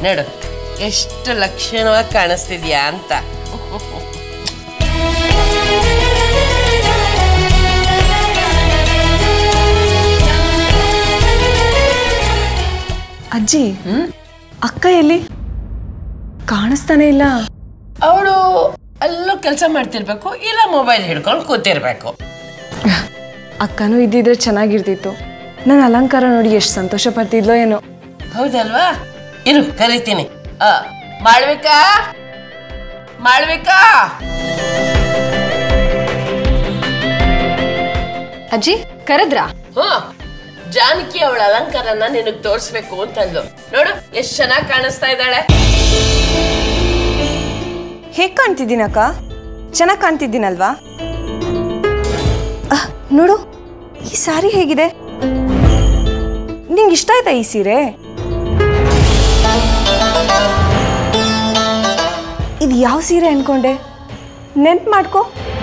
ನೋಡು ಎಷ್ಟು ಲಕ್ಷಣವಾಗಿ ಕಾಣಿಸ್ತಿದ್ಯಾ ಅಂತ ಅಜ್ಜಿ ಅಕ್ಕ ಎಲ್ಲಿ ಕಾಣಿಸ್ತಾನೆ ಇಲ್ಲ ಅವಳು ಅಲ್ಲೂ ಕೆಲಸ ಮಾಡ್ತಿರ್ಬೇಕು ಇಲ್ಲ ಮೊಬೈಲ್ ಹಿಡ್ಕೊಂಡು ಕೂತಿರ್ಬೇಕು ಅಕ್ಕನೂ ಇದ್ದಿದ್ರೆ ಚೆನ್ನಾಗಿರ್ತಿತ್ತು ನನ್ನ ಅಲಂಕಾರ ನೋಡಿ ಎಷ್ಟು ಸಂತೋಷ ಪಡ್ತಿದ್ಲೋ ಏನೋ ಹೌದಲ್ವಾ ಇರು ಕರಿತೀನಿ ಆ, ಮಾಳ್ವಿಕಾ ಮಾಳ್ವಿಕಾ ಅಜ್ಜಿ ಕರೆದ್ರಾ ಹ್ಞೂ ಜಾನಕಿ ಅವಳ ಅಲಂಕಾರನ ನಿನಗೆ ತೋರಿಸ್ಬೇಕು ಅಂತಂದ್ಲು ನೋಡು ಎಷ್ಟು ಚೆನ್ನಾಗಿ ಕಾಣಿಸ್ತಾ ಇದ್ದಾಳೆ ಹೇಗೆ ಕಾಣ್ತಿದ್ದೀನಿ ಅಕ್ಕ ಚೆನ್ನಾಗಿ ಕಾಣ್ತಿದ್ದೀನಲ್ವಾ ಅಹ್, ನೋಡು ಈ ಸಾರಿ ಹೇಗಿದೆ ನಿಂಗೆ ಇಷ್ಟ ಆಯ್ತಾ ಈ ಸೀರೆ ಇದು ಯಾವ ಸೀರೆ ಅನ್ಕೊಂಡೆ ನೆನ್ಪು ಮಾಡ್ಕೊ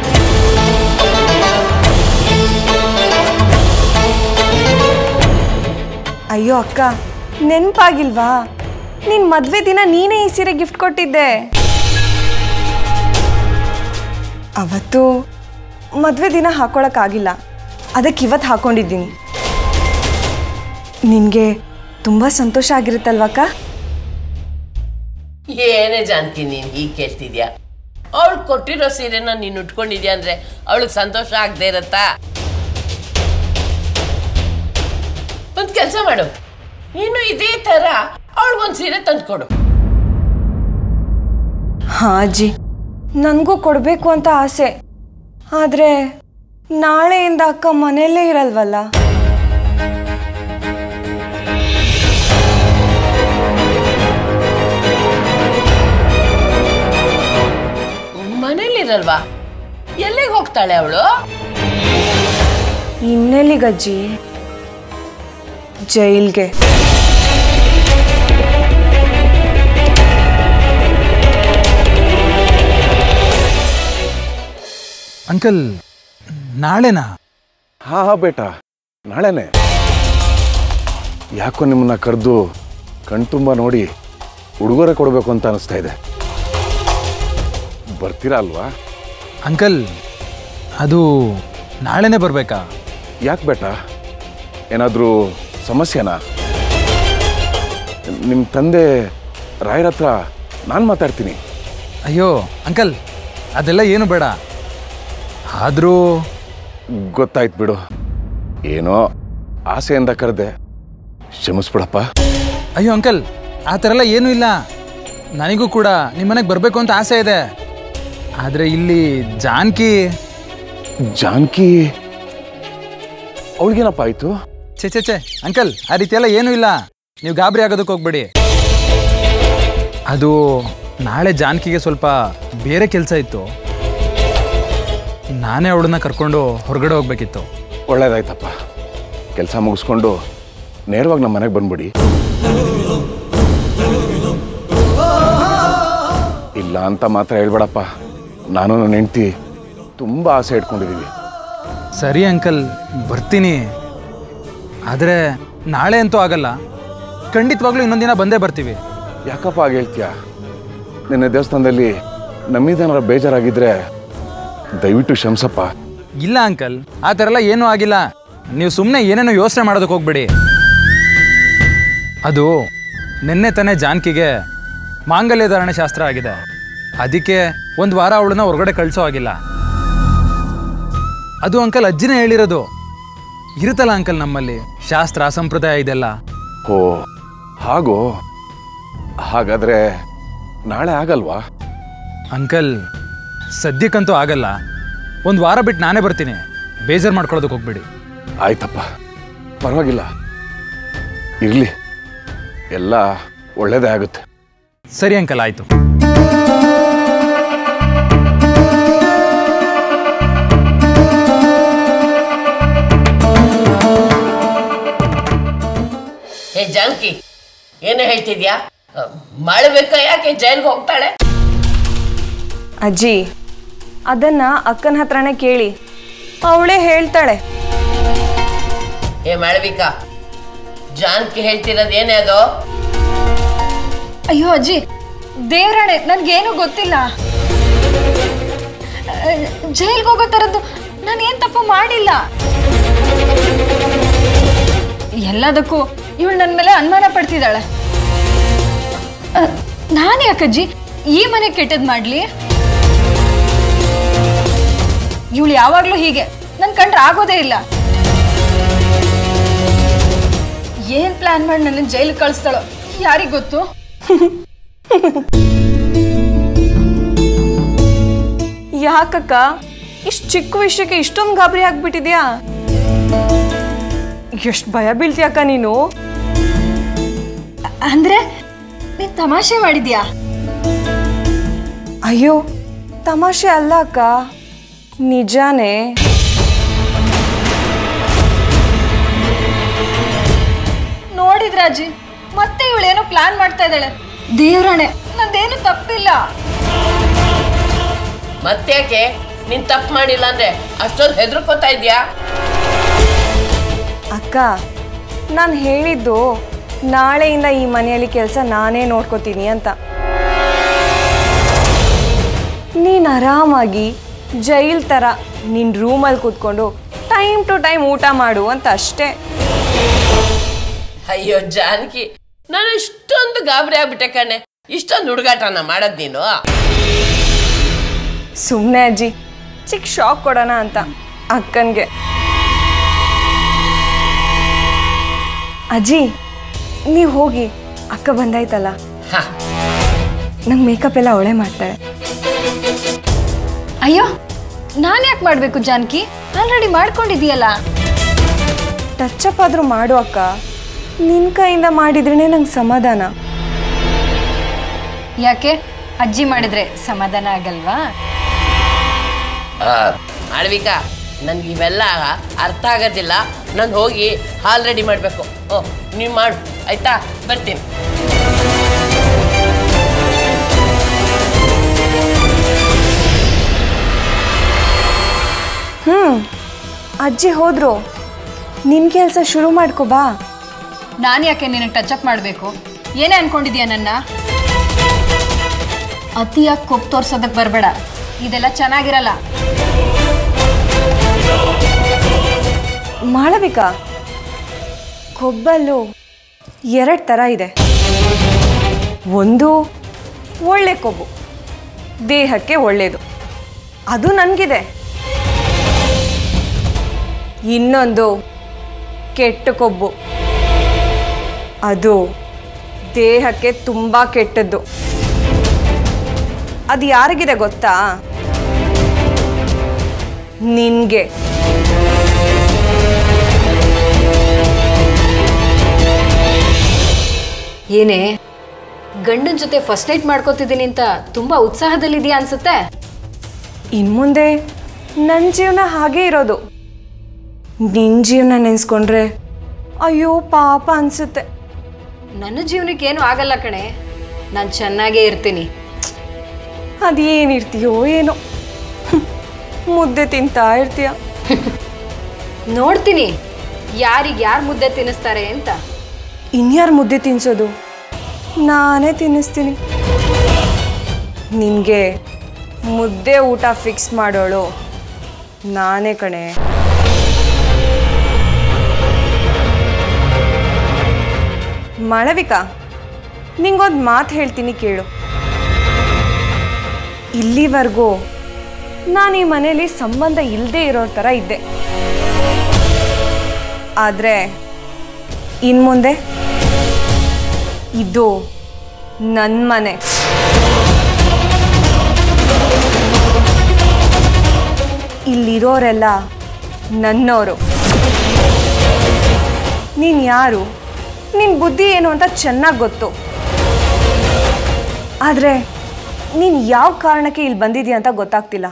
ಅಯ್ಯೋ ಅಕ್ಕ ನೆನ್ಪಾಗಿಲ್ವಾ ನಿನ್ ಮದ್ವೆ ದಿನ ನೀನೇ ಈ ಸೀರೆ ಗಿಫ್ಟ್ ಕೊಟ್ಟಿದ್ದೆ ಅವತ್ತು ಮದುವೆ ದಿನ ಹಾಕೊಳಕ್ಕಾಗಿಲ್ಲ ಅದಕ್ಕೆ ಇವತ್ತು ಹಾಕೊಂಡಿದ್ದೀನಿ ನಿನಗೆ ತುಂಬ ಸಂತೋಷ ಆಗಿರುತ್ತಲ್ವಕ್ಕ ಏನೇ ಜಾನಕಿ ನೀನು ಹೀಗೆ ಕೇಳ್ತಿದ್ಯಾ ಅವಳು ಕೊಟ್ಟಿರೋ ಸೀರೆನ ನೀನು ಉಟ್ಕೊಂಡಿದ್ಯಾ ಅಂದ್ರೆ ಅವಳಿಗೆ ಸಂತೋಷ ಆಗದೆ ಇರತ್ತಾ ಒಂದು ಕೆಲಸ ಮಾಡು ನೀನು ಇದೇ ಥರ ಅವಳಿಗೊಂದು ಸೀರೆ ತಂದ್ಕೊಡು ಹಾಂ ಅಜ್ಜಿ ನನಗೂ ಕೊಡಬೇಕು ಅಂತ ಆಸೆ ಆದರೆ ನಾಳೆಯಿಂದ ಅಕ್ಕ ಮನೆಯಲ್ಲೇ ಇರಲ್ವಲ್ಲ ಮನೇಲಿರಲ್ವಾ ಎಲ್ಲಿಗೆ ಹೋಗ್ತಾಳೆ ಅವಳು ಇನ್ನೆಲ್ಲಿಗಜ್ಜಿ ಜೈಲ್ಗೆ ಅಂಕಲ್ ನಾಳೆನಾ ಹಾ ಹಾ ಬೇಟ ನಾಳೆನೆ ಯಾಕೋ ನಿಮ್ಮನ್ನ ಕರೆದು ಕಣ್ತುಂಬ ನೋಡಿ ಉಡುಗೊರೆ ಕೊಡಬೇಕು ಅಂತ ಅನಿಸ್ತಾ ಇದೆ ಬರ್ತೀರಾ ಅಲ್ವಾ ಅಂಕಲ್ ಅದು ನಾಳೆನೇ ಬರಬೇಕಾ ಯಾಕೆ ಬೇಟ ಏನಾದರೂ ಸಮಸ್ಯೆನಾ ನಿಮ್ಮ ತಂದೆ ರಾಯರ ಹತ್ರ ನಾನು ಮಾತಾಡ್ತೀನಿ ಅಯ್ಯೋ ಅಂಕಲ್ ಅದೆಲ್ಲ ಏನು ಬೇಡ ಆದರೂ ಗೊತ್ತಾಯ್ತು ಬಿಡು ಏನೋ ಆಸೆಯಿಂದ ಕರೆದೆ ಕ್ಷಮಿಸ್ಬಿಡಪ್ಪ ಅಯ್ಯೋ ಅಂಕಲ್ ಆ ಥರ ಎಲ್ಲ ಏನೂ ಇಲ್ಲ ನನಗೂ ಕೂಡ ನಿಮ್ಮ ಮನೆಗೆ ಬರಬೇಕು ಅಂತ ಆಸೆ ಇದೆ ಆದರೆ ಇಲ್ಲಿ ಜಾನ್ಕಿ ಜಾನ್ಕಿ ಅವಳಿಗೇನಪ್ಪ ಆಯಿತು ಛೆ ಛೆ ಛೆ ಅಂಕಲ್ ಆ ರೀತಿ ಎಲ್ಲ ಏನೂ ಇಲ್ಲ ನೀವು ಗಾಬರಿ ಆಗೋದಕ್ಕೆ ಹೋಗ್ಬೇಡಿ ಅದು ನಾಳೆ ಜಾನಕಿಗೆ ಸ್ವಲ್ಪ ಬೇರೆ ಕೆಲಸ ಇತ್ತು ನಾನೇ ಅವಳನ್ನ ಕರ್ಕೊಂಡು ಹೊರಗಡೆ ಹೋಗ್ಬೇಕಿತ್ತು ಒಳ್ಳೇದಾಯ್ತಪ್ಪ ಕೆಲಸ ಮುಗಿಸ್ಕೊಂಡು ನೇರವಾಗಿ ನಮ್ಮ ಮನೆಗೆ ಬಂದ್ಬಿಡಿ ಇಲ್ಲ ಅಂತ ಮಾತ್ರ ಹೇಳ್ಬೇಡಪ್ಪ ನಾನು ನನ್ನ ಹೆಂಡ್ತಿ ತುಂಬ ಆಸೆ ಇಟ್ಕೊಂಡಿದ್ದೀವಿ ಸರಿ ಅಂಕಲ್ ಬರ್ತೀನಿ ಆದರೆ ನಾಳೆ ಅಂತೂ ಆಗಲ್ಲ ಖಂಡಿತವಾಗ್ಲೂ ಇನ್ನೊಂದು ದಿನ ಬಂದೇ ಬರ್ತೀವಿ ಯಾಕಪ್ಪ ಹಾಗೆ ಹೇಳ್ತೀಯ ನಿನ್ನೆ ದೇವಸ್ಥಾನದಲ್ಲಿ ನಮ್ಮಿದೇನಾರ ಬೇಜಾರಾಗಿದ್ರೆ ದಯವಿಟ್ಟು ಕ್ಷಮಿಸಪ್ಪ ಇಲ್ಲ ಅಂಕಲ್ ಆ ಥರ ಎಲ್ಲ ಏನೂ ಆಗಿಲ್ಲ ನೀವು ಸುಮ್ಮನೆ ಏನೇನೋ ಯೋಚನೆ ಮಾಡೋದಕ್ಕೆ ಹೋಗ್ಬೇಡಿ ಅದು ನಿನ್ನೆ ತಾನೇ ಜಾನಕಿಗೆ ಮಾಂಗಲ್ಯ ಧಾರಣೆ ಶಾಸ್ತ್ರ ಆಗಿದೆ ಅದಕ್ಕೆ ಒಂದು ವಾರ ಅವಳನ್ನ ಹೊರಗಡೆ ಕಳಿಸೋ ಆಗಿಲ್ಲ ಅದು ಅಂಕಲ್ ಅಜ್ಜಿನೇ ಹೇಳಿರೋದು ಇರುತ್ತಲ್ಲ ಅಂಕಲ್ ನಮ್ಮಲ್ಲಿ ಶಾಸ್ತ್ರ ಸಂಪ್ರದಾಯ ಇದೆಲ್ಲ ಓ ಹಾಗೋ ಹಾಗಾದ್ರೆ ನಾಳೆ ಆಗಲ್ವಾ ಅಂಕಲ್ ಸದ್ಯಕ್ಕಂತೂ ಆಗಲ್ಲ ಒಂದು ವಾರ ಬಿಟ್ಟು ನಾನೇ ಬರ್ತೀನಿ ಬೇಜಾರು ಮಾಡ್ಕೊಳ್ಳೋದಕ್ಕೆ ಹೋಗ್ಬೇಡಿ ಆಯ್ತಪ್ಪ ಪರವಾಗಿಲ್ಲ ಇರಲಿ ಎಲ್ಲ ಒಳ್ಳೇದೇ ಆಗುತ್ತೆ ಸರಿ ಅಂಕಲ್ ಆಯಿತು ಹೇ ಜಾನಕಿ ಏನು ಹೇಳ್ತಿದ್ಯಾ ಅ, ಮಾಡ್ಬೇಕಾ ಯಾಕೆ ಜೈಲ್ಗೆ ಹೋಗ್ತಾಳೆ ಅಜ್ಜಿ ಅದನ್ನ ಅಕ್ಕನ ಹತ್ರನೇ ಕೇಳಿ ಅವಳೇ ಹೇಳ್ತಾಳೆ ಏ ಮಾಡ್ಬೇಕಾ ಜಾನಕಿ ಹೇಳ್ತಿರೋದು ಏನೇ ಅದು ಅಯ್ಯೋ ಅಜ್ಜಿ ದೇವ್ರಾಣೆ ನನ್ಗೇನು ಗೊತ್ತಿಲ್ಲ ಜೈಲ್ಗೆ ಹೋಗೋ ಥರದ್ದು ನಾನೇನು ತಪ್ಪು ಮಾಡಿಲ್ಲ ಎಲ್ಲದಕ್ಕೂ ಇವಳು ನನ್ನ ಮೇಲೆ ಅನುಮಾನ ಪಡ್ತಿದ್ದಾಳೆ ನಾನು ಯಾಕಜ್ಜಿ ಈ ಮನೆ ಕೆಟ್ಟದ್ ಮಾಡ್ಲಿ ಇವಳು ಯಾವಾಗ್ಲೂ ಹೀಗೆ ನನ್ ಕಂಡ್ರೆ ಆಗೋದೇ ಇಲ್ಲ ಏನ್ ಪ್ಲಾನ್ ಮಾಡಿ ನನ್ನ ಜೈಲಿಗೆ ಕಳಿಸ್ತಾಳೋ ಯಾರಿಗ್ ಗೊತ್ತು ಯಾಕಕ್ಕ ಇಷ್ಟು ಚಿಕ್ಕ ವಿಷಯಕ್ಕೆ ಇಷ್ಟೊಂದು ಗಾಬರಿ ಆಗ್ಬಿಟ್ಟಿದ್ಯಾ ಎಷ್ಟು ಭಯ ಬೀಳ್ತೀಯಕ್ಕ ನೀನು ಅಂದ್ರೆ ನೀನ್ ತಮಾಷೆ ಮಾಡಿದ್ಯಾ ಅಯ್ಯೋ ತಮಾಷೆ ಅಲ್ಲ ಅಕ್ಕ ನಿಜಾನೇ ನೋಡಿದ್ರ ಅಜ್ಜಿ ಮತ್ತೆ ಇವಳೇನೋ ಪ್ಲಾನ್ ಮಾಡ್ತಾ ಇದ್ದಾಳೆ ದೇವ್ರಾಣೆ ನಂದೇನು ತಪ್ಪಿಲ್ಲ ಮತ್ತ್ಯಾಕೆ ನೀನ್ ತಪ್ಪು ಮಾಡಿಲ್ಲ ಅಂದ್ರೆ ಅಷ್ಟೊಂದು ಹೆದರ್ಕೋತಾ ಇದ್ಯಾ ಅಕ್ಕ ನಾನು ಹೇಳಿದ್ದು ನಾಳೆಯಿಂದ ಈ ಮನೆಯಲ್ಲಿ ಕೆಲಸ ನಾನೇ ನೋಡ್ಕೋತೀನಿ ಅಂತ ನೀನು ಆರಾಮಾಗಿ ಜೈಲ್ ಥರ ನಿನ್ನ ರೂಮಲ್ಲಿ ಕೂತ್ಕೊಂಡು ಟೈಮ್ ಟು ಟೈಮ್ ಊಟ ಮಾಡು ಅಂತ ಅಷ್ಟೇ ಅಯ್ಯೋ ಜಾನಕಿ ನಾನು ಇಷ್ಟೊಂದು ಗಾಬರಿ ಆಗ್ಬಿಟ್ಟೆ ಕಣೆ ಇಷ್ಟೊಂದು ಹುಡುಗಾಟನ ಮಾಡೋದ್ ನೀನು ಸುಮ್ಮನೆ ಅಜ್ಜಿ ಚಿಕ್ಕ ಶಾಕ್ ಕೊಡೋಣ ಅಂತ ಅಕ್ಕನಿಗೆ ಅಜ್ಜಿ ನೀವು ಹೋಗಿ ಅಕ್ಕ ಬಂದಾಯ್ತಲ್ಲ ಹಾ ನಂಗೆ ಮೇಕಪ್ ಎಲ್ಲ ಅವಳೇ ಮಾಡ್ತಾಳೆ ಅಯ್ಯೋ ನಾನ್ ಯಾಕೆ ಮಾಡ್ಬೇಕು ಜಾನಕಿ ಆಲ್ರೆಡಿ ಮಾಡ್ಕೊಂಡಿದೀಯಲ್ಲ ಟಚ್ ಅಪ್ ಆದರೂ ಮಾಡು ಅಕ್ಕ ನಿನ್ನ ಕೈಯಿಂದ ಮಾಡಿದ್ರೇ ನಂಗೆ ಸಮಾಧಾನ ಯಾಕೆ ಅಜ್ಜಿ ಮಾಡಿದ್ರೆ ಸಮಾಧಾನ ಆಗಲ್ವಾ ಆ, ಮಾಳ್ವಿಕಾ ನನ್ಗೆ ಇವೆಲ್ಲ ಅರ್ಥ ಆಗೋದಿಲ್ಲ ನಾನು ಹೋಗಿ ಹಾಲ್ ರೆಡಿ ಮಾಡಬೇಕು ಓ ನೀವು ಮಾಡು ಆಯ್ತಾ ಬರ್ತೀನಿ ಹ್ಞೂ ಅಜ್ಜಿ ಹೋದ್ರು ನಿನ್ನ ಕೆಲಸ ಶುರು ಮಾಡ್ಕೊ ಬಾ ನಾನು ಯಾಕೆ ನಿನಗೆ ಟಚ್ ಅಪ್ ಮಾಡಬೇಕು ಏನೇ ಅನ್ಕೊಂಡಿದ್ಯಾ ನನ್ನ ಅತಿಯಾಗಿ ಕೊಪ್ಪು ತೋರ್ಸೋದಕ್ಕೆ ಬರಬೇಡ ಇದೆಲ್ಲ ಚೆನ್ನಾಗಿರಲ್ಲ ಮಾಡಬೇಕಾ ಕೊಬ್ಬಲ್ಲು ಎರಡು ಥರ ಇದೆ ಒಂದು ಒಳ್ಳೆ ಕೊಬ್ಬು ದೇಹಕ್ಕೆ ಒಳ್ಳೆಯದು ಅದು ನನಗಿದೆ ಇನ್ನೊಂದು ಕೆಟ್ಟ ಕೊಬ್ಬು ಅದು ದೇಹಕ್ಕೆ ತುಂಬ ಕೆಟ್ಟದ್ದು ಅದು ಯಾರಿಗಿದೆ ಗೊತ್ತಾ ನಿನಗೆ ಏನೇ ಗಂಡನ ಜೊತೆ ಫಸ್ಟ್ ನೈಟ್ ಮಾಡ್ಕೋತಿದ್ದೀನಿ ಅಂತ ತುಂಬಾ ಉತ್ಸಾಹದಲ್ಲಿದೆಯಾ ಅನ್ಸುತ್ತೆ ಇನ್ಮುಂದೆ ನನ್ನ ಜೀವನ ಹಾಗೇ ಇರೋದು ನಿನ್ನ ಜೀವನ ನೆನೆಸ್ಕೊಂಡ್ರೆ ಅಯ್ಯೋ ಪಾಪ ಅನ್ಸುತ್ತೆ ನನ್ನ ಜೀವನಕ್ಕೆ ಏನು ಆಗಲ್ಲ ಕಣೆ ನಾನು ಚೆನ್ನಾಗೇ ಇರ್ತೀನಿ ಅದೇನಿರ್ತೀಯೋ ಏನೋ ಹ್ಮ್. ಮುದ್ದೆ ತಿಂತಾ ಇರ್ತೀಯ ನೋಡ್ತೀನಿ ಯಾರಿಗೆ ಯಾರು ಮುದ್ದೆ ತಿನ್ನಿಸ್ತಾರೆ ಅಂತ ಇನ್ಯಾರು ಮುದ್ದೆ ತಿನ್ಸೋದು ನಾನೇ ತಿನ್ನಿಸ್ತೀನಿ ನಿನಗೆ ಮುದ್ದೆ ಊಟ ಫಿಕ್ಸ್ ಮಾಡೋಳು ನಾನೇ ಕಣೆ ಮಾಳವಿಕಾ ನಿಂಗೊಂದು ಮಾತು ಹೇಳ್ತೀನಿ ಕೇಳು ಇಲ್ಲಿವರೆಗೂ ನಾನು ಈ ಮನೇಲಿ ಸಂಬಂಧ ಇಲ್ಲದೆ ಇರೋ ಥರ ಇದ್ದೆ ಆದರೆ ಇನ್ಮುಂದೆ ಇದು ನನ್ನ ಮನೆ ಇಲ್ಲಿರೋರೆಲ್ಲ ನನ್ನೋರು ನೀನು ಯಾರು ನಿನ್ನ ಬುದ್ಧಿ ಏನು ಅಂತ ಚೆನ್ನಾಗಿ ಗೊತ್ತು ಆದರೆ ನೀನು ಯಾವ ಕಾರಣಕ್ಕೆ ಇಲ್ಲಿ ಬಂದಿದೀಯ ಅಂತ ಗೊತ್ತಾಗ್ತಿಲ್ಲ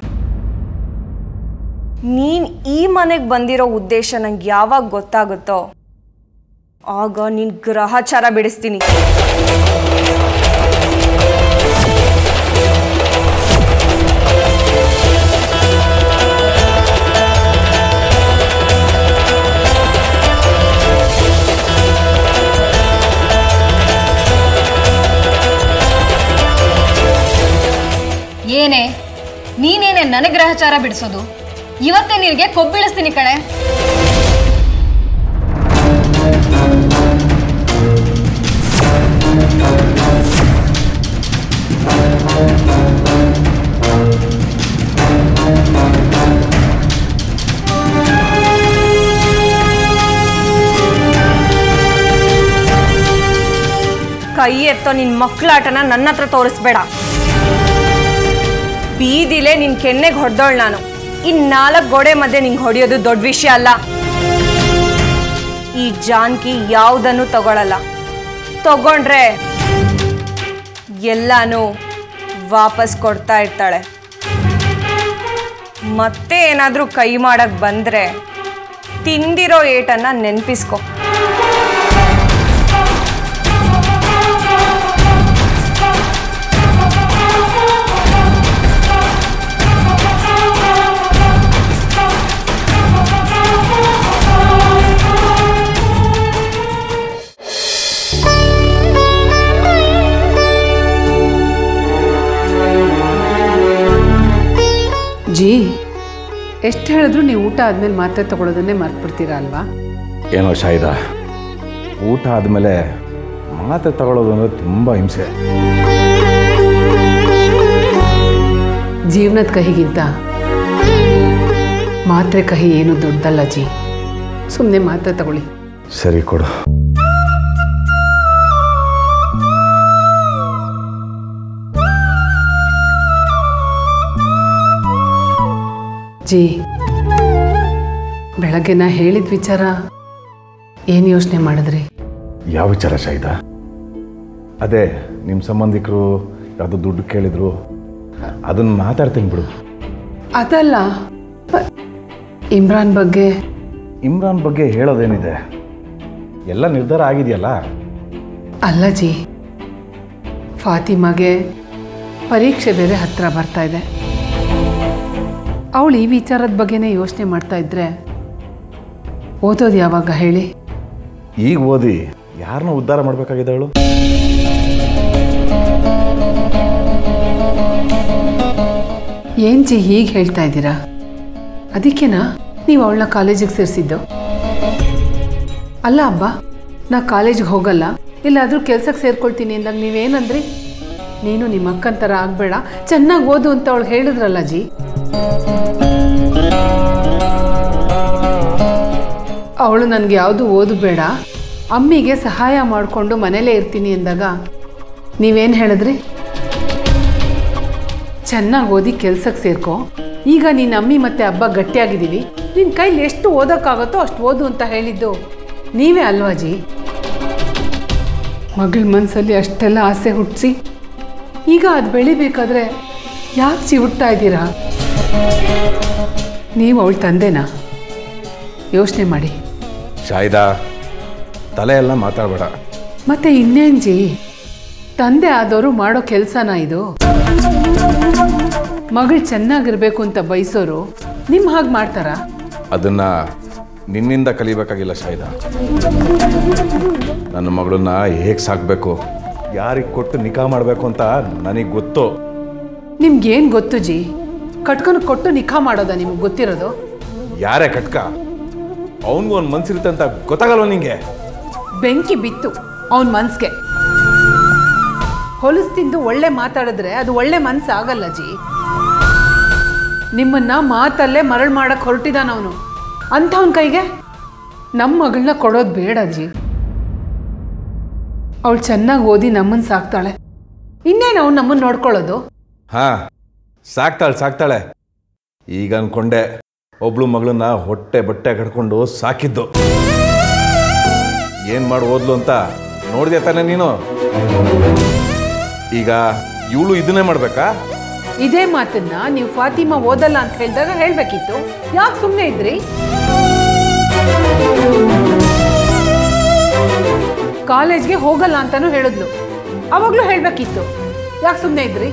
ನೀನು ಈ ಮನೆಗೆ ಬಂದಿರೋ ಉದ್ದೇಶ ನಂಗೆ ಯಾವಾಗ ಗೊತ್ತಾಗುತ್ತೋ ಆಗ ನಿನ್ನ ಗ್ರಹಚಾರ ಬಿಡಿಸ್ತೀನಿ ಏನೇ ನೀನೇನೆ ನನಗೆ ಗ್ರಹಚಾರ ಬಿಡಿಸೋದು ಇವತ್ತೇ ನಿನಗೆ ಕೊಬ್ಬಿಳಿಸ್ತೀನಿ ಕಣೆ ಕೈ ಎತ್ತೋ ನಿನ್ನ ಮಕ್ಕಳಾಟನ ನನ್ನ ಹತ್ರ ತೋರಿಸ್ಬೇಡ ಬೀದಿಲೇ ನಿನ್ನ ಕೆನ್ನೆಗೆ ಹೊಡೆದೋಳು ನಾನು ಇನ್ನು ನಾಲ್ಕು ಗೋಡೆ ಮಧ್ಯೆ ನಿಂಗೆ ಹೊಡೆಯೋದು ದೊಡ್ಡ ವಿಷಯ ಅಲ್ಲ ಈ ಜಾನ್ಕಿ ಯಾವುದನ್ನು ತಗೊಳಲ್ಲ ತಗೊಂಡ್ರೆ ಎಲ್ಲಾನು ವಾಪಸ್ ಕೊಡ್ತಾ ಇರ್ತಾಳೆ ಮತ್ತೆ ಏನಾದರೂ ಕೈ ಮಾಡಕ್ ಬಂದ್ರೆ ತಿಂದಿರೋ ಏಟನ್ನ ನೆನ್ಪಿಸ್ಕೊ ಜಿ ಎಷ್ಟು ಹೇಳಿದ್ರು ನೀವು ಊಟ ಆದಮೇಲೆ ಮಾತ್ರೆ ತಗೊಳ್ಳೋದನ್ನೇ ಮರ್ತ್ಬಿಡ್ತೀರಾ ಅಲ್ವಾ ಏನೋ ಶಾಯ್ದ ಊಟ ಆದಮೇಲೆ ಮಾತ್ರೆ ತಗೊಳ್ಳೋದು ಅಂದರೆ ತುಂಬ ಹಿಂಸೆ ಜೀವನದ ಕಹಿಗಿಂತ ಮಾತ್ರೆ ಕಹಿ ಏನು ದೊಡ್ಡದಲ್ಲ ಜಿ ಸುಮ್ಮನೆ ಮಾತ್ರೆ ತಗೊಳ್ಳಿ ಸರಿ ಕೊಡು ಜಿ ಬೆಳಗ್ಗೆ ನಾ ಹೇಳಿದ ವಿಚಾರ ಏನು ಯೋಚನೆ ಮಾಡಿದ್ರಿ ಯಾವ ವಿಚಾರ ಶಾಯ್ದ ಅದೇ ನಿಮ್ಮ ಸಂಬಂಧಿಕರು ಯಾವುದೋ ದುಡ್ಡು ಕೇಳಿದ್ರು ಅದನ್ನು ಮಾತಾಡ್ತೀನಿ ಬಿಡು ಅದಲ್ಲ ಪ- ಇಮ್ರಾನ್ ಬಗ್ಗೆ ಇಮ್ರಾನ್ ಬಗ್ಗೆ ಹೇಳೋದೇನಿದೆ ಎಲ್ಲ ನಿರ್ಧಾರ ಆಗಿದೆಯಲ್ಲ ಅಲ್ಲ ಜಿ ಫಾತಿಮಾಗೆ ಪರೀಕ್ಷೆ ಬೇರೆ ಹತ್ರ ಬರ್ತಾ ಇದೆ ಅವಳು ಈ ವಿಚಾರದ ಬಗ್ಗೆನೇ ಯೋಚನೆ ಮಾಡ್ತಾ ಇದ್ರೆ ಓದೋದು ಯಾವಾಗ ಹೇಳಿ ಈಗ ಓದಿ ಯಾರನ್ನ ಉದ್ಧಾರ ಮಾಡಬೇಕಾಗಿದೆ ಅವಳು ಏನ್ ಜಿ ಹೀಗೆ ಹೇಳ್ತಾ ಇದ್ದೀರಾ ಅದಕ್ಕೇನಾ ನೀವು ಅವಳನ್ನ ಕಾಲೇಜಿಗೆ ಸೇರಿಸಿದ್ದು ಅಲ್ಲ ಅಬ್ಬ ನಾ ಕಾಲೇಜಿಗೆ ಹೋಗಲ್ಲ ಎಲ್ಲಾದರೂ ಕೆಲ್ಸಕ್ಕೆ ಸೇರ್ಕೊಳ್ತೀನಿ ಅಂದಾಗ ನೀವೇನಂದ್ರಿ ನೀನು ನಿಮ್ಮ ಅಕ್ಕನ ಥರ ಆಗಬೇಡ ಚೆನ್ನಾಗಿ ಓದು ಅಂತ ಅವಳು ಹೇಳಿದ್ರಲ್ಲ ಜಿ ಅವಳು ನನಗೆ ಯಾವುದು ಓದು ಬೇಡ ಅಮ್ಮಿಗೆ ಸಹಾಯ ಮಾಡಿಕೊಂಡು ಮನೇಲೇ ಇರ್ತೀನಿ ಅಂದಾಗ ನೀವೇನು ಹೇಳಿದ್ರಿ ಚೆನ್ನಾಗಿ ಓದಿ ಕೆಲ್ಸಕ್ಕೆ ಸೇರ್ಕೊ ಈಗ ನಿನ್ನ ಅಮ್ಮಿ ಮತ್ತೆ ಹಬ್ಬ ಗಟ್ಟಿಯಾಗಿದ್ದೀವಿ ನಿನ್ನ ಕೈಲಿ ಎಷ್ಟು ಓದೋಕ್ಕಾಗತ್ತೋ ಅಷ್ಟು ಓದು ಅಂತ ಹೇಳಿದ್ದು ನೀವೇ ಅಲ್ವಾ ಜಿ ಮಗಳ ಮನಸ್ಸಲ್ಲಿ ಅಷ್ಟೆಲ್ಲ ಆಸೆ ಹುಟ್ಟಿಸಿ ಈಗ ಅದು ಬೆಳಿಬೇಕಾದ್ರೆ ಯಾಕೆ ಚಿವುಟ್ತಾ ಇದ್ದೀರಾ ನೀವು ಅವಳ ತಂದೆನಾ ಯೋಚನೆ ಮಾಡಿ ಶಾಯ್ದಾ ತಲೆ ಎಲ್ಲ ಮಾತಾಡಬೇಡ ಮತ್ತೆ ಇನ್ನೇನ್ ಜಿ ತಂದೆ ಆದವರು ಮಾಡೋ ಕೆಲಸನ ಇದು ಮಗಳು ಚೆನ್ನಾಗಿರ್ಬೇಕು ಅಂತ ಬಯಸೋರು ನಿಮ್ಮ ಹಾಗೆ ಮಾಡ್ತಾರಾ ಅದನ್ನ ನಿನ್ನಿಂದ ಕಲಿಬೇಕಾಗಿಲ್ಲ ಶಾಯ್ದ ನನ್ನ ಮಗಳನ್ನ ಹೇಗೆ ಸಾಕಬೇಕು ಯಾರಿಗೆ ಕೊಟ್ಟು ನಿಕಾ ಮಾಡಬೇಕು ಅಂತ ನನಗೆ ಗೊತ್ತು ನಿಮ್ಗೇನು ಗೊತ್ತು ಜಿ ಕಟ್ಕೊಂಡು ಕೊಟ್ಟು ನಿಖಾ ಮಾಡೋದಾ ನಿಮ್ಗೆ ಗೊತ್ತಿರೋದು ಯಾರೇ ಕಟ್ಕ ಅವನಿಗೂ ಒಂದು ಮನ್ಸಿರುತ್ತೆ ಅಂತ ಗೊತ್ತಾಗಲ್ವ ನಿಂಗೆ ಬೆಂಕಿ ಬಿತ್ತು ಅವನ ಮನ್ಸ್ಗೆ ಹೊಲಿಸ್ತಿದ್ದು ಒಳ್ಳೆ ಮಾತಾಡಿದ್ರೆ ಅದು ಒಳ್ಳೆ ಮನ್ಸು ಆಗಲ್ಲ ಜಿ ನಿಮ್ಮನ್ನ ಮಾತಲ್ಲೇ ಮರಳು ಮಾಡಕ್ ಹೊರಟಿದಾನ ಅವನು ಅಂಥವನ ಕೈಗೆ ನಮ್ಮ ಮಗಳನ್ನ ಕೊಡೋದು ಬೇಡ ಜಿ ಅವಳು ಚೆನ್ನಾಗಿ ಓದಿ ನಮ್ಮನ್ನ ಸಾಕ್ತಾಳೆ ಇನ್ನೇನು ಅವ್ನು ನಮ್ಮನ್ನ ನೋಡ್ಕೊಳ್ಳೋದು ಹಾ ಸಾಕ್ತಾಳೆ ಸಾಕ್ತಾಳೆ ಈಗ ಅನ್ಕೊಂಡೆ ಒಬ್ಳು ಮಗಳನ್ನ ಹೊಟ್ಟೆ ಬಟ್ಟೆ ಕಟ್ಕೊಂಡು ಸಾಕಿದ್ದು ಏನ್ ಮಾಡಿ ಓದ್ಲು ಅಂತ ನೋಡಿದೆ ತಾನೆ ನೀನು ಈಗ ಇವಳು ಇದನ್ನೇ ಮಾಡ್ಬೇಕಾ ಇದೇ ಮಾತನ್ನ ನೀವು ಫಾತಿಮಾ ಓದಲ್ಲ ಅಂತ ಹೇಳಿದಾಗ ಹೇಳ್ಬೇಕಿತ್ತು ಯಾಕೆ ಸುಮ್ಮನೆ ಇದ್ರಿ ಕಾಲೇಜ್ಗೆ ಹೋಗಲ್ಲ ಅಂತಾನು ಹೇಳಿದ್ಲು ಅವಾಗ್ಲೂ ಹೇಳ್ಬೇಕಿತ್ತು ಯಾಕೆ ಸುಮ್ಮನೆ ಇದ್ರಿ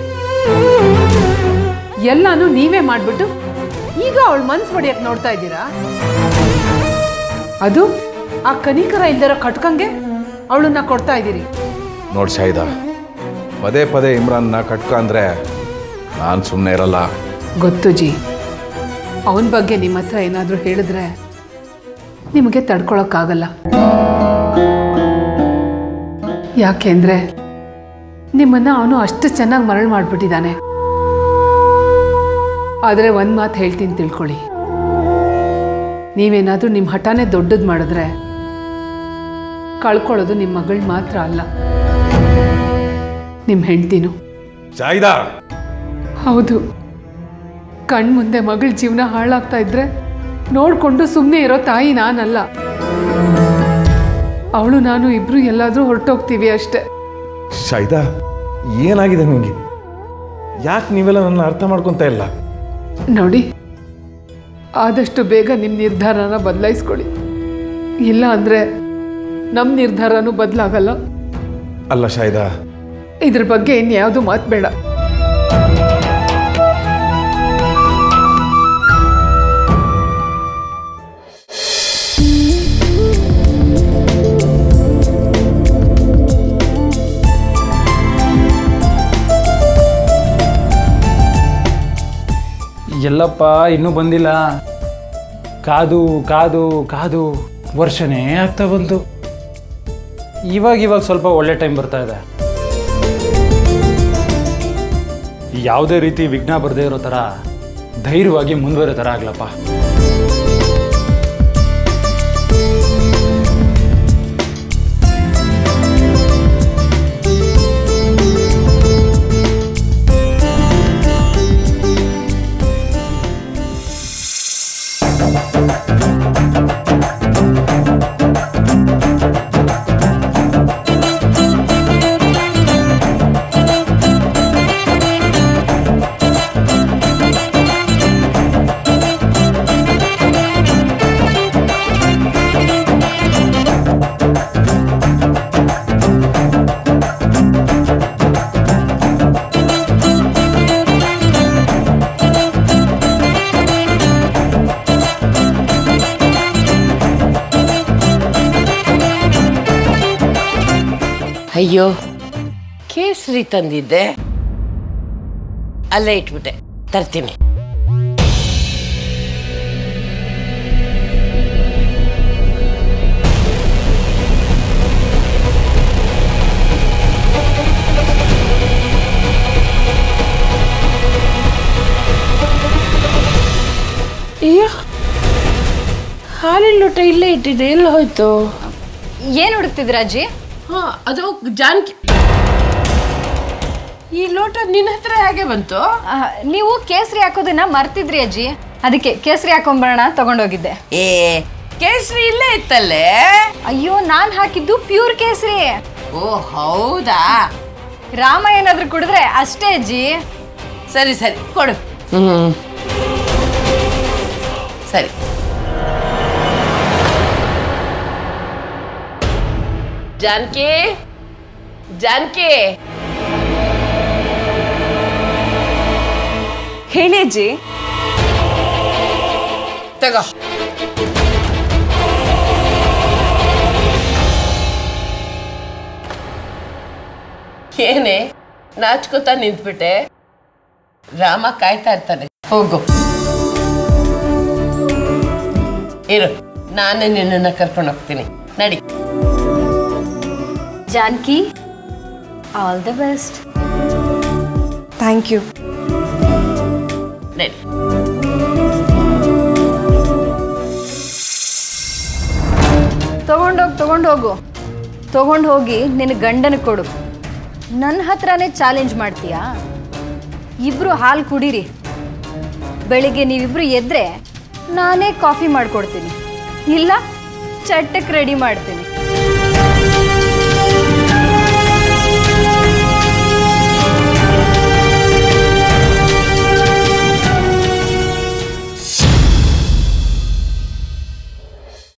ಎಲ್ಲಾನು ನೀವೇ ಮಾಡ್ಬಿಟ್ಟು ಈಗ ಅವಳ ಮನ್ಸು ಹೊಡಿಯಕ್ ನೋಡ್ತಾ ಇದ್ದೀರಾ ಅದು ಆ ಕನಿಕರ ಇಲ್ದಿರೋ ಕಟ್ಕಂಗೆ ಅವಳನ್ನ ಕೊಡ್ತಾ ಇದ್ದೀರಿ ನೋಡ್ ಶಾಹಿದ ಪದೇ ಪದೇ ಇಮ್ರಾನ್ನ ಕಟ್ಕ ಅಂದ್ರೆ ನಾನು ಸುಮ್ಮನೆ ಇರಲ್ಲ ಗೊತ್ತು ಜಿ ಅವನ ಬಗ್ಗೆ ನಿಮ್ಮ ಹತ್ರ ಏನಾದರೂ ಹೇಳಿದ್ರೆ ನಿಮಗೆ ತಡ್ಕೊಳಕ್ಕಾಗಲ್ಲ ಯಾಕೆಂದ್ರೆ ನಿಮ್ಮನ್ನ ಅವನು ಅಷ್ಟು ಚೆನ್ನಾಗಿ ಮರಳು ಮಾಡಿಬಿಟ್ಟಿದ್ದಾನೆ ಆದರೆ ಒಂದು ಮಾತು ಹೇಳ್ತೀನಿ ತಿಳ್ಕೊಳ್ಳಿ ನೀವೇನಾದರೂ ನಿಮ್ಮ ಹಠಾನೇ ದೊಡ್ಡದು ಮಾಡಿದ್ರೆ ಕಳ್ಕೊಳ್ಳೋದು ನಿಮ್ಮ ಮಗಳು ಮಾತ್ರ ಅಲ್ಲ ನಿಮ್ಮ ಹೆಂಡ್ತಿನೂ ಜಾಯ್ದಾ ಹೌದು ಕಣ್ ಮುಂದೆ ಮಗಳ ಜೀವನ ಹಾಳಾಗ್ತಾ ಇದ್ರೆ ನೋಡ್ಕೊಂಡು ಸುಮ್ಮನೆ ಇರೋ ತಾಯಿ ನಾನಲ್ಲ ಅವಳು ನಾನು ಇಬ್ರು ಎಲ್ಲಾದ್ರೂ ಹೊರಟೋಗ್ತೀವಿ ಅಷ್ಟೆ ಶಾಯ್ದಾ ಏನಾಗಿದೆ ನಿಮಗೆ ಯಾಕೆ ನೀವೆಲ್ಲ ನನ್ನ ಅರ್ಥ ಮಾಡ್ಕೊತಾ ಇಲ್ಲ ನೋಡಿ ಆದಷ್ಟು ಬೇಗ ನಿಮ್ಮ ನಿರ್ಧಾರನ ಬದಲಾಯಿಸ್ಕೊಳ್ಳಿ ಇಲ್ಲ ಅಂದರೆ ನಮ್ಮ ನಿರ್ಧಾರನೂ ಬದಲಾಗಲ್ಲ ಅಲ್ಲ ಶಾಯ್ದಾ ಇದ್ರ ಬಗ್ಗೆ ಇನ್ಯಾವುದು ಮಾತು ಬೇಡ ಎಲ್ಲಪ್ಪ ಇನ್ನೂ ಬಂದಿಲ್ಲ ಕಾದು ಕಾದು ಕಾದು ವರ್ಷನೇ ಆಗ್ತಾ ಬಂತು ಇವಾಗ ಇವಾಗ ಸ್ವಲ್ಪ ಒಳ್ಳೆ ಟೈಮ್ ಬರ್ತಾ ಇದೆ ಯಾವುದೇ ರೀತಿ ವಿಘ್ನ ಬರದೇ ಇರೋ ಥರ ಧೈರ್ಯವಾಗಿ ಮುಂದುವರೋ ಥರ ಆಗ್ಲಪ್ಪ ಅಯ್ಯೋ ಕೇಸರಿ ತಂದಿದ್ದೆ ಅಲ್ಲೇ ಇಟ್ಬಿಟ್ಟೆ ತರ್ತೀನಿ ಅಯ್ಯೋ ಹಾಲಿನ ಲೋಟ ಇಲ್ಲೇ ಇಟ್ಟಿದ್ದೆ ಎಲ್ಲ ಹೋಯ್ತು ಏನು ಹುಡುಕ್ತಿದ್ದೀರಾ ಅಜ್ಜಿ ಹಾ ಅದು ಜಾನಕಿ ಈ ಲೋಟ ನಿನ್ನ ಹತ್ರ ಹೇಗೆ ಬಂತು ಆ, ನೀವು ಕೇಸರಿ ಹಾಕೋದನ್ನ ಮರ್ತಿದ್ರಿ ಅಜ್ಜಿ ಅದಕ್ಕೆ ಕೇಸರಿ ಹಾಕೊಂಬರೋಣ ತಗೊಂಡೋಗಿದ್ದೆ ಏ ಕೇಸರಿ ಇಲ್ಲೇ ಇತ್ತಲ್ಲೇ ಅಯ್ಯೋ ನಾನು ಹಾಕಿದ್ದು ಪ್ಯೂರ್ ಕೇಸರಿ ಓ ಹೌದಾ ರಾಮ ಏನಾದ್ರೂ ಕುಡಿದ್ರೆ ಅಷ್ಟೇ ಅಜ್ಜಿ ಸರಿ ಸರಿ ಕೊಡು ಹ್ಮ್ ಸರಿ ಜಾನಕಿ ಜಾನಕಿ ಹೇಳಿ ಅಜ್ಜಿ ತಗೋ ಏನೇ ನಾಚ್ಕೋತಾ ನಿಂತ್ಬಿಟ್ಟೆ ರಾಮ ಕಾಯ್ತಾ ಇರ್ತಾನೆ ಹೋಗು ಇರು ನಾನೇ ನಿನ್ನನ್ನು ಕರ್ಕೊಂಡು ಹೋಗ್ತೀನಿ ನಡಿ Janki all the best thank you ನಡಿ ತಗೊಂಡೋಗಿ ತಗೊಂಡೋಗು ತಗೊಂಡು ಹೋಗಿ ನಿನ್ನ ಗಂಡನ ಕೊಡು ನನ್ನ ಹತ್ರನೇ ಚಾಲೆಂಜ್ ಮಾಡ್ತೀಯಾ ಇಬ್ರು ಹಾಲು ಕುಡೀರಿ ಬೆಳಿಗ್ಗೆ ನೀವಿಬ್ರು ಎದ್ರೆ ನಾನೇ ಕಾಫಿ ಮಾಡ್ಕೊಡ್ತೀನಿ ಇಲ್ಲ ಚಟ್ಟಕ್ಕೆ ರೆಡಿ ಮಾಡ್ತೀನಿ